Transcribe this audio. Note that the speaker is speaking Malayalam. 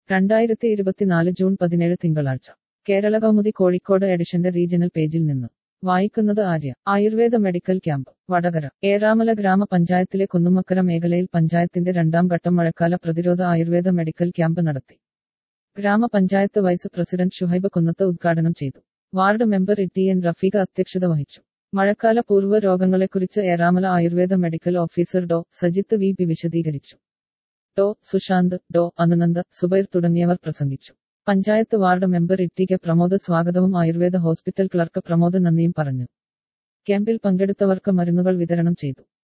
രണ്ടായിരത്തി ഇരുപത്തിനാല് ജൂൺ പതിനേഴ് തിങ്കളാഴ്ച കേരള കൗമുദി കോഴിക്കോട് എഡിഷന്റെ റീജിയണൽ പേജിൽ നിന്ന് വായിക്കുന്നത് ആര്യ ആയുർവേദ മെഡിക്കൽ ക്യാമ്പ് വടകര ഏറാമല ഗ്രാമപഞ്ചായത്തിലെ കുന്നുമക്കര മേഖലയിൽ പഞ്ചായത്തിന്റെ രണ്ടാം ഘട്ടം മഴക്കാല പ്രതിരോധ ആയുർവേദ മെഡിക്കൽ ക്യാമ്പ് നടത്തി ഗ്രാമപഞ്ചായത്ത് വൈസ് പ്രസിഡന്റ് ഷുഹൈബ് കുന്നത്ത് ഉദ്ഘാടനം ചെയ്തു ward member T N Rafeekha അധ്യക്ഷത വഹിച്ചു മഴക്കാല പൂർവ്വ രോഗങ്ങളെക്കുറിച്ച് Eramala Ayurveda medical officer Dr Sajith V P വിശദീകരിച്ചു ഡോ സുശാന്ത് ഡോ അനുനന്ദ സുബൈർ തുടങ്ങിയവർ പ്രസംഗിച്ചു panchayat ward member E K Pramod സ്വാഗതവും ആയുർവേദ ഹോസ്പിറ്റൽ ക്ലർക്ക് പ്രമോദ് നന്ദിയും പറഞ്ഞു ക്യാമ്പിൽ പങ്കെടുത്തവർക്ക് മരുന്നുകൾ വിതരണം ചെയ്തു